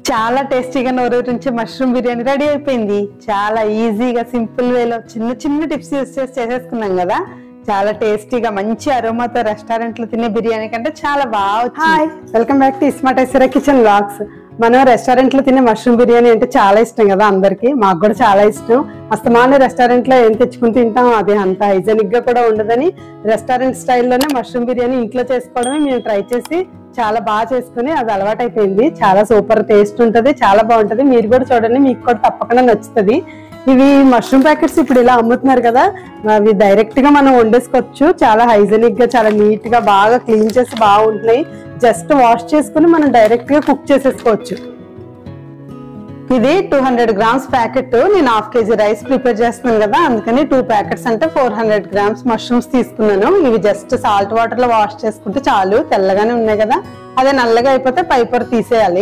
చాలా టేస్టీగా నోరూరించి mushroom biryani ready అయిపోయింది చాలా ఈజీగా సింపుల్ వేలో చిన్న చిన్న టిప్స్ యూస్ చేసి చేసేసుకున్నాం కదా చాలా టేస్టీగా మంచి అరోమాతో రెస్టారెంట్ లో తినే బిర్యానీ కంటే చాలా బాగా hi welcome back to ismart ఐసరా కిచెన్ బ్లాగ్స్ మనం రెస్టారెంట్ లో తినే మష్రూమ్ బిర్యానీ అంటే చాలా ఇష్టం కదా అందరికి మాకు కూడా చాలా ఇష్టం అస్తమాన రెస్టారెంట్ లో ఏం తెచ్చుకుని తింటాం అది అంత హైజెనిక్ గా కూడా ఉండదని రెస్టారెంట్ స్టైల్లోనే మష్రూమ్ బిర్యానీ ఇంట్లో చేసుకోవడమే మేము ట్రై చేసి చాలా బాగా చేసుకుని అది అలవాటైపోయింది చాలా సూపర్ టేస్ట్ ఉంటది చాలా బాగుంటది మీరు కూడా చూడండి మీకు కూడా తప్పకుండా నచ్చుతుంది ఇవి మష్రూమ్ ప్యాకెట్స్ ఇప్పుడు ఇలా అమ్ముతున్నారు కదా అవి డైరెక్ట్ గా మనం వండేసుకోవచ్చు చాలా హైజెనిక్ గా చాలా నీట్ గా బాగా క్లీన్ చేసి బాగుంటున్నాయి జస్ట్ వాష్ చేసుకుని మనం డైరెక్ట్ గా కుక్ చేసేసుకోవచ్చు ఇది టూ హండ్రెడ్ గ్రామ్స్ ప్యాకెట్ నేను హాఫ్ కేజీ రైస్ ప్రిపేర్ చేస్తున్నాను కదా అందుకని టూ ప్యాకెట్స్ అంటే ఫోర్ హండ్రెడ్ గ్రామ్స్ మష్రూమ్స్ తీసుకున్నాను ఇవి జస్ట్ సాల్ట్ వాటర్ లో వాష్ చేసుకుంటే చాలు తెల్లగానే ఉన్నాయి కదా అదే నల్లగా అయిపోతే పైపర్ తీసేయాలి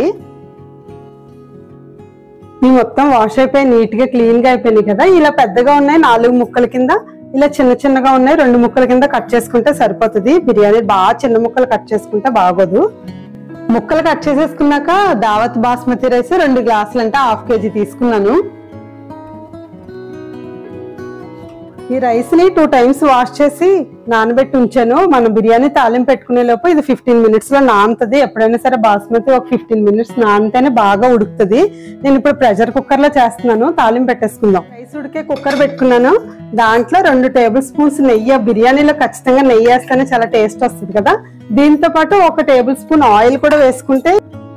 ఇవి మొత్తం వాష్ అయిపోయి నీట్ గా క్లీన్ గా అయిపోయినాయి కదా ఇలా పెద్దగా ఉన్నాయి నాలుగు ముక్కల కింద ఇలా చిన్న చిన్నగా ఉన్నాయి రెండు ముక్కల కింద కట్ చేసుకుంటే సరిపోతుంది బిర్యానీ బాగా చిన్న ముక్కలు కట్ చేసుకుంటే బాగోదు ముక్కలు కట్ చేసేసుకున్నాక దావత్ బాస్మతి రైస్ రెండు గ్లాసులు అంటే హాఫ్ కేజీ తీసుకున్నాను ఈ రైస్ ని టూ టైమ్స్ వాష్ చేసి నానబెట్టి ఉంచాను మనం బిర్యానీ తాలింపు పెట్టుకునే లోపు ఇది ఫిఫ్టీన్ మినిట్స్ లో నానుతుంది ఎప్పుడైనా సరే బాస్మతి ఒక ఫిఫ్టీన్ మినిట్స్ నానితేనే బాగా ఉడుకుతుంది నేను ఇప్పుడు ప్రెషర్ కుక్కర్ లో చేస్తున్నాను తాలింపు పెట్టేసుకుందాం రైస్ ఉడికే కుక్కర్ పెట్టుకున్నాను దాంట్లో రెండు టేబుల్ స్పూన్స్ నెయ్యి బిర్యానీలో ఖచ్చితంగా నెయ్యి వేస్తేనే చాలా టేస్ట్ వస్తుంది కదా దీంతో పాటు ఒక టేబుల్ స్పూన్ ఆయిల్ కూడా వేసుకుంటే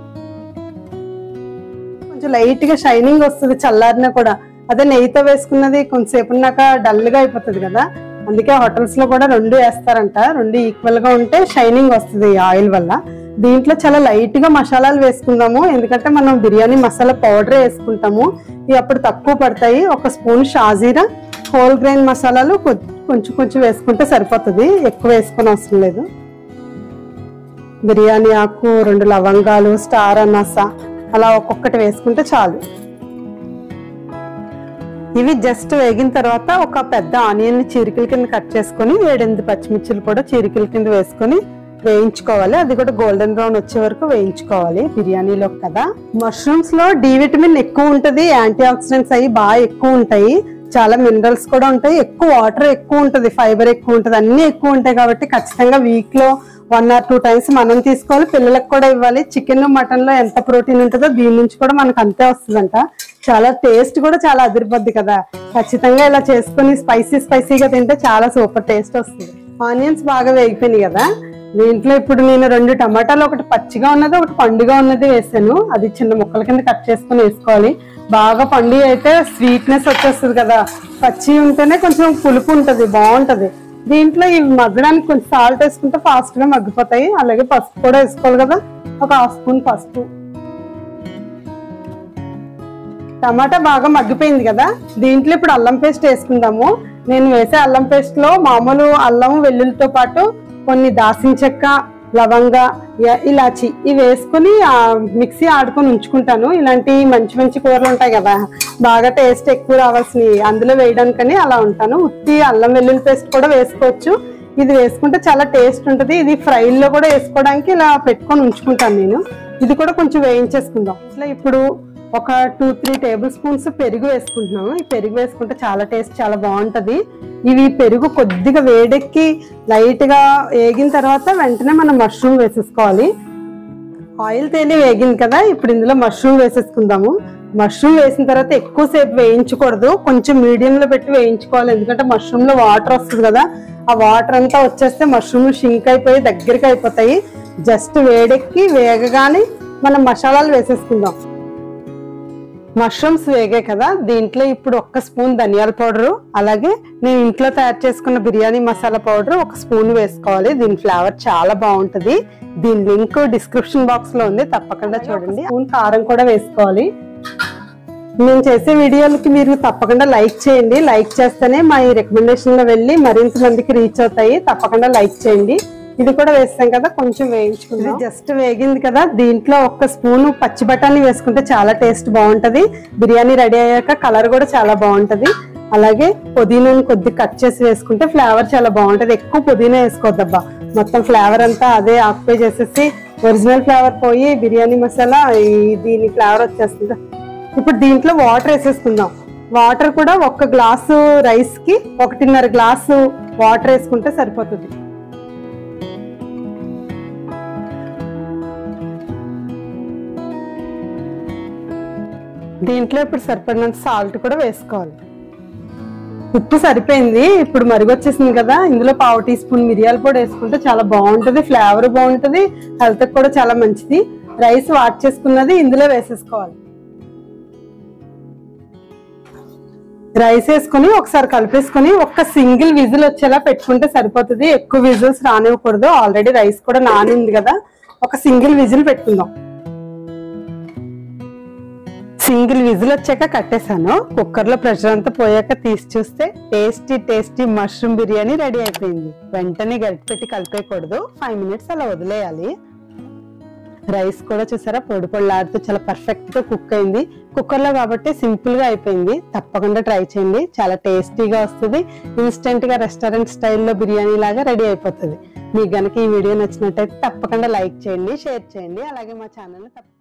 కొంచెం లైట్ గా షైనింగ్ వస్తుంది చల్లారినా కూడా అదే నెయ్యితో వేసుకున్నది కొంతసేపు ఉన్నాక డల్ గా అయిపోతుంది కదా అందుకే హోటల్స్ లో కూడా రెండు వేస్తారంట రెండు ఈక్వల్ గా ఉంటే షైనింగ్ వస్తుంది ఈ ఆయిల్ వల్ల దీంట్లో చాలా లైట్ గా మసాలాలు వేసుకుందాము ఎందుకంటే మనం బిర్యానీ మసాలా పౌడర్ వేసుకుంటాము ఇవి అప్పుడు తక్కువ పడతాయి ఒక స్పూన్ షాజీరా హోల్ గ్రైన్ మసాలాలు కొ- కొంచెం కొంచెం వేసుకుంటే సరిపోతుంది ఎక్కువ వేసుకొని అవసరం లేదు బిర్యానీ ఆకు రెండు లవంగాలు స్టార్ అనాస అలా ఒక్కొక్కటి వేసుకుంటే చాలు ఇవి జస్ట్ వేగిన తర్వాత ఒక పెద్ద ఆనియన్ ని చీరికల కింద కట్ చేసుకొని ఏడెనిమిది పచ్చిమిర్చిలు కూడా చీరికల కింద వేసుకొని వేయించుకోవాలి అది కూడా గోల్డెన్ బ్రౌన్ వచ్చే వరకు వేయించుకోవాలి బిర్యానీలో కదా మష్రూమ్స్ లో డి విటమిన్ ఎక్కువ ఉంటది యాంటీ ఆక్సిడెంట్స్ అవి బాగా ఎక్కువ ఉంటాయి చాలా మినరల్స్ కూడా ఉంటాయి ఎక్కువ వాటర్ ఎక్కువ ఉంటది ఫైబర్ ఎక్కువ ఉంటది అన్ని ఎక్కువ ఉంటాయి కాబట్టి ఖచ్చితంగా వీక్ లో వన్ ఆర్ టూ టైమ్స్ మనం తీసుకోవాలి పిల్లలకు కూడా ఇవ్వాలి చికెన్ మటన్ లో ఎంత ప్రోటీన్ ఉంటుందో దీని నుంచి కూడా మనకు అంతే వస్తుందంట చాలా టేస్ట్ కూడా చాలా అదిరిపోద్ది కదా ఖచ్చితంగా ఇలా చేసుకుని స్పైసీ స్పైసీగా తింటే చాలా సూపర్ టేస్ట్ వస్తుంది ఆనియన్స్ బాగా వేగిపోయినాయి కదా దీంట్లో ఇప్పుడు నేను రెండు టమాటాలు ఒకటి పచ్చిగా ఉన్నది ఒకటి పండుగా ఉన్నది వేసాను అది చిన్న ముక్కల కింద కట్ చేసుకుని వేసుకోవాలి బాగా పండు అయితే స్వీట్నెస్ వచ్చేస్తుంది కదా పచ్చి ఉంటేనే కొంచెం పులుపు ఉంటది బాగుంటది దీంట్లో ఇవి మగ్గడానికి కొంచెం సాల్ట్ వేసుకుంటే ఫాస్ట్ గా మగ్గిపోతాయి అలాగే పసుపు కూడా వేసుకోవాలి కదా ఒక హాఫ్ స్పూన్ పసుపు టమాటా బాగా మగ్గిపోయింది కదా దీంట్లో ఇప్పుడు అల్లం పేస్ట్ వేసుకుందాము నేను వేసే అల్లం పేస్ట్ లో మామూలు అల్లం వెల్లుల్లితో పాటు కొన్ని దాసిన చెక్క లవంగ య- ఇలాచి ఇవి వేసుకుని ఆ, మిక్సీ ఆడుకొని ఉంచుకుంటాను ఇలాంటి మంచి మంచి కూరలు ఉంటాయి కదా బాగా టేస్ట్ ఎక్కువ రావాల్సినవి అందులో వేయడానికని అలా ఉంటాను ఉత్తి అల్లం వెల్లుల్లి పేస్ట్ కూడా వేసుకోవచ్చు ఇది వేసుకుంటే చాలా టేస్ట్ ఉంటుంది ఇది ఫ్రైల్లో కూడా వేసుకోవడానికి ఇలా పెట్టుకొని ఉంచుకుంటాను నేను ఇది కూడా కొంచెం వేయించేసుకుందాం ఇట్లా ఇప్పుడు ఒక టూ త్రీ టేబుల్ స్పూన్స్ పెరుగు వేసుకుంటున్నాము ఈ పెరుగు వేసుకుంటే చాలా టేస్ట్ చాలా బాగుంటది ఇవి పెరుగు కొద్దిగా వేడెక్కి లైట్ గా వేగిన తర్వాత వెంటనే మనం మష్రూమ్ వేసేసుకోవాలి ఆయిల్ తేలి వేగింది కదా ఇప్పుడు ఇందులో మష్రూమ్ వేసేసుకుందాము మష్రూమ్ వేసిన తర్వాత ఎక్కువసేపు వేయించకూడదు కొంచెం మీడియం లో పెట్టి వేయించుకోవాలి ఎందుకంటే మష్రూమ్ లో వాటర్ వస్తుంది కదా ఆ వాటర్ అంతా వచ్చేస్తే మష్రూమ్ షింక్ అయిపోయి దగ్గరికి అయిపోతాయి జస్ట్ వేడెక్కి వేగగానే మనం మసాలాలు వేసేసుకుందాం మష్రూమ్స్ వేగాయి కదా దీంట్లో ఇప్పుడు ఒక్క స్పూన్ ధనియాల పౌడర్ అలాగే నేను ఇంట్లో తయారు చేసుకున్న బిర్యానీ మసాలా పౌడర్ ఒక స్పూన్ వేసుకోవాలి దీని ఫ్లేవర్ చాలా బాగుంటది దీని లింక్ డిస్క్రిప్షన్ బాక్స్ లో ఉంది తప్పకుండా చూడండి స్పూన్ కారం కూడా వేసుకోవాలి నేను చేసే వీడియోలకి మీరు తప్పకుండా లైక్ చేయండి లైక్ చేస్తేనే మా ఈ రికమెండేషన్ లో వెళ్ళి మరింత మందికి రీచ్ అవుతాయి తప్పకుండా లైక్ చేయండి ఇది కూడా వేస్తాం కదా కొంచెం వేయించుకుందాం జస్ట్ వేగింది కదా దీంట్లో ఒక్క స్పూన్ పచ్చి బఠానీ వేసుకుంటే చాలా టేస్ట్ బాగుంటది బిర్యానీ రెడీ అయ్యాక కలర్ కూడా చాలా బాగుంటది అలాగే పుదీనాని కొద్ది కట్ చేసి వేసుకుంటే ఫ్లేవర్ చాలా బాగుంటది ఎక్కువ పుదీనా వేసుకోవద్దబ్బా మొత్తం ఫ్లేవర్ అంతా అదే ఆక్యుపై చేసేసి ఒరిజినల్ ఫ్లేవర్ పోయి బిర్యానీ మసాలా ఈ దీని ఫ్లేవర్ వచ్చేస్తుంది ఇప్పుడు దీంట్లో వాటర్ వేసేసుకుందాం వాటర్ కూడా ఒక్క గ్లాసు రైస్ కి ఒకటిన్నర గ్లాసు వాటర్ వేసుకుంటే సరిపోతుంది దీంట్లో ఇప్పుడు సరిపడినంత సాల్ట్ కూడా వేసుకోవాలి ఉప్పు సరిపోయింది ఇప్పుడు మరిగొచ్చేసింది కదా ఇందులో పావు టీ స్పూన్ మిరియాల పొడి వేసుకుంటే చాలా బాగుంటది ఫ్లేవర్ బాగుంటది హెల్త్ కూడా చాలా మంచిది రైస్ వాట్ చేసుకున్నది ఇందులో వేసేసుకోవాలి రైస్ వేసుకొని ఒకసారి కలిపేసుకొని ఒక్క సింగిల్ విజిల్ వచ్చేలా పెట్టుకుంటే సరిపోతుంది ఎక్కువ విజిల్స్ రానివ్వకూడదు ఆల్రెడీ రైస్ కూడా నానింది కదా ఒక సింగిల్ విజిల్ పెట్టుకుందాం సింగిల్ విజిల్ వచ్చాక కట్టేశాను కుక్కర్ లో ప్రెషర్ అంతా పోయాక తీసి చూస్తే tasty tasty mushroom biryani ready అయిపోయింది వెంటనే గరిటె పెట్టి కలిపేయకూడదు ఫైవ్ మినిట్స్ అలా వదిలేయాలి రైస్ కూడా చూసారా పొడి పొడిలాడుతూ చాలా పర్ఫెక్ట్ గా కుక్ అయింది కుక్కర్ లో కాబట్టి సింపుల్ గా అయిపోయింది తప్పకుండా ట్రై చేయండి చాలా టేస్టీగా వస్తుంది ఇన్స్టెంట్ గా రెస్టారెంట్ స్టైల్లో బిర్యానీ లాగా రెడీ అయిపోతుంది మీకు గనక ఈ వీడియో నచ్చినట్టయితే తప్పకుండా లైక్ చేయండి షేర్ చేయండి అలాగే మా ఛానల్ తప్పకుండా